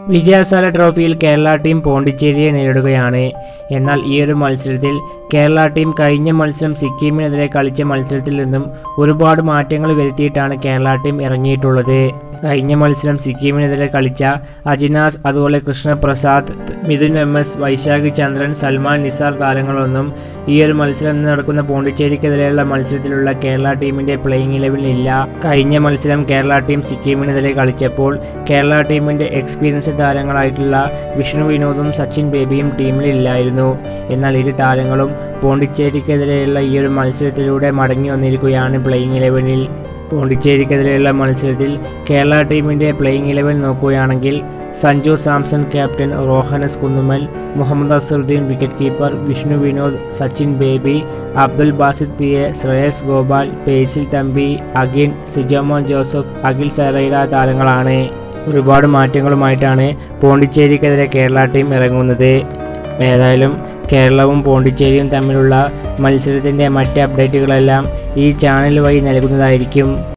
വിജയസാല ട്രോഫിയിൽ കേരള ടീം പോണ്ടിച്ചേരിയെ നേരിടുകയാണ് എന്നാൽ ഈ ഒരു മത്സരത്തിൽ കേരള ടീം കഴിഞ്ഞ മത്സരം സിക്കിമിനെതിരെ കളിച്ച മത്സരത്തിൽ നിന്നും ഒരുപാട് മാറ്റങ്ങൾ വരുത്തിയിട്ടാണ് കേരള ടീം ഇറങ്ങിയിട്ടുള്ളത് കഴിഞ്ഞ മത്സരം സിക്കിമിനെതിരെ കളിച്ച അജിനാസ് അതുപോലെ കൃഷ്ണപ്രസാദ് മിഥുൻ എം എസ് വൈശാഖ് ചന്ദ്രൻ സൽമാൻ നിസാർ താരങ്ങളൊന്നും ഈ ഒരു മത്സരം ഇന്ന് നടക്കുന്ന പോണ്ടിച്ചേരിക്കെതിരെയുള്ള മത്സരത്തിലുള്ള കേരള ടീമിന്റെ പ്ലേയിങ് ഇലവനിൽ ഇല്ല കഴിഞ്ഞ മത്സരം കേരള ടീം സിക്കിമിനെതിരെ കളിച്ചപ്പോൾ കേരള ടീമിന്റെ എക്സ്പീരിയൻസ് താരങ്ങളായിട്ടുള്ള വിഷ്ണു വിനോദും സച്ചിൻ ബേബിയും ടീമിൽ ഇല്ലായിരുന്നു എന്നാൽ ഇരു താരങ്ങളും പോണ്ടിച്ചേരിക്കെതിരെയുള്ള ഈ ഒരു മത്സരത്തിലൂടെ മടങ്ങി വന്നിരിക്കുകയാണ് പ്ലേയിങ് ഇലവനിൽ പോണ്ടിച്ചേരിക്കെതിരെയുള്ള മത്സരത്തിൽ കേരള ടീമിന്റെ പ്ലേയിങ് ഇലവൻ നോക്കുകയാണെങ്കിൽ Sanju Samson captain Rohan S Kunnummal Muhammad Azharuddeen wicket keeper Vishnu Vinod Sachin Baby Abdul Basith P A Shreyas Gopal Basil Thampi Akhin Sijomon Joseph Akhil സറൈറ താരങ്ങളാണ് ഒരുപാട് മാറ്റങ്ങളുമായിട്ടാണ് പോണ്ടിച്ചേരിക്കെതിരെ കേരള ടീം ഇറങ്ങുന്നത് ഏതായാലും കേരളവും പോണ്ടിച്ചേരിയും തമ്മിലുള്ള മത്സരത്തിൻ്റെ മറ്റ് അപ്ഡേറ്റുകളെല്ലാം ഈ ചാനൽ വഴി നൽകുന്നതായിരിക്കും